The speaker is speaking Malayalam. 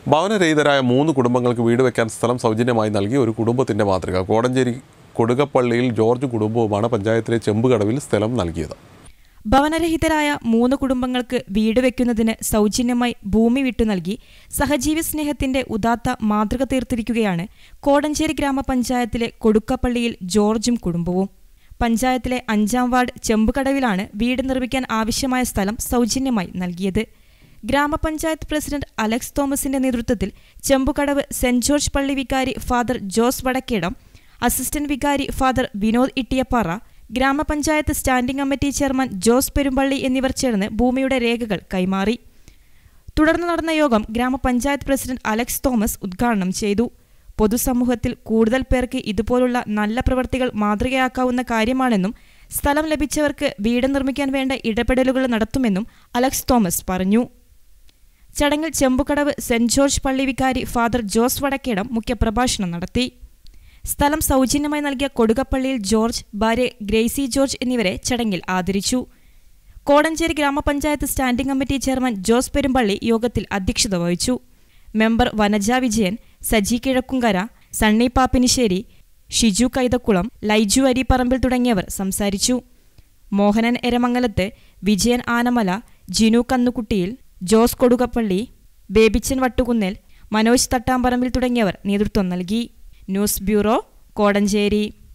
ഭവനരഹിതരായ മൂന്ന് കുടുംബങ്ങൾക്ക് വീട് വെക്കാൻ സ്ഥലം സൗജന്യമായി നൽകി ഒരു കുടുംബത്തിന്റെ മാതൃക കോടഞ്ചേരി കൊടുകപ്പള്ളിയിൽ ജോർജ് കുടുംബവുമാണ് പഞ്ചായത്തിലെ ചെമ്പുകടവിൽ സ്ഥലം നൽകിയത് ഭവനരഹിതരായ മൂന്ന് കുടുംബങ്ങൾക്ക് വീട് വെക്കുന്നതിന് സൗജന്യമായി ഭൂമി വിട്ടു നൽകി സഹജീവി സ്നേഹത്തിന്റെ ഉദാത്ത മാതൃക തീർത്തിരിക്കുകയാണ് കോടഞ്ചേരി ഗ്രാമപഞ്ചായത്തിലെ കൊടുക്കപ്പള്ളിയിൽ ജോർജും കുടുംബവും പഞ്ചായത്തിലെ അഞ്ചാം വാർഡ് ചെമ്പുകടവിലാണ് വീട് നിർമ്മിക്കാൻ ആവശ്യമായ സ്ഥലം സൗജന്യമായി നൽകിയത് ഗ്രാമപഞ്ചായത്ത് പ്രസിഡന്റ് അലക്സ് തോമസിന്റെ നേതൃത്വത്തിൽ ചെമ്പുകടവ് സെന്റ് ജോർജ് പള്ളി വികാരി ഫാദർ ജോസ് വടക്കേടം അസിസ്റ്റന്റ് വികാരി ഫാദർ വിനോദ് ഇട്ടിയപ്പാറ ഗ്രാമപഞ്ചായത്ത് standing committee chairman Jose Perumpally എന്നിവർ ചേർന്ന് ഭൂമിയുടെ രേഖകൾ കൈമാറി തുടർന്ന് നടന്ന യോഗം ഗ്രാമപഞ്ചായത്ത് പ്രസിഡന്റ് അലക്സ് തോമസ് ഉദ്ഘാടനം ചെയ്തു പൊതുസമൂഹത്തിൽ കൂടുതൽ പേർക്ക് ഇതുപോലുള്ള നല്ല പ്രവൃത്തികൾ മാതൃകയാക്കാവുന്ന കാര്യമാണെന്നും സ്ഥലം ലഭിച്ചവർക്ക് വീട് നിർമ്മിക്കാൻ വേണ്ട ഇടപെടലുകൾ നടത്തുമെന്നും അലക്സ് തോമസ് പറഞ്ഞു ചടങ്ങിൽ ചെമ്പുകടവ് സെന്റ് ജോർജ് പള്ളി വികാരി ഫാദർ ജോസ് വടക്കേടം മുഖ്യപ്രഭാഷണം നടത്തി സ്ഥലം സൗജന്യമായി നൽകിയ കൊടുകപ്പള്ളിയിൽ ജോർജ് ഭാര്യ ഗ്രേസി ജോർജ് എന്നിവരെ ചടങ്ങിൽ ആദരിച്ചു കോടഞ്ചേരി ഗ്രാമപഞ്ചായത്ത് standing committee chairman Jose Perumpally യോഗത്തിൽ അധ്യക്ഷത വഹിച്ചു മെമ്പർ വനജ വിജയൻ സജി കിഴക്കുങ്കര സണ്ണി പാപ്പിനിശ്ശേരി ഷിജു കൈതക്കുളം ലൈജു അരിപ്പറമ്പിൽ തുടങ്ങിയവർ സംസാരിച്ചു മോഹനൻ എരമംഗലത്ത് വിജയൻ ആനമല ജിനു കന്നുകുട്ടിയിൽ ജോസ് കൊടുകപ്പള്ളി ബേബിച്ചൻ വട്ടുകുന്നേൽ മനോജ് തട്ടാമ്പറമ്പിൽ തുടങ്ങിയവർ നേതൃത്വം നൽകി ന്യൂസ് ബ്യൂറോ കോടഞ്ചേരി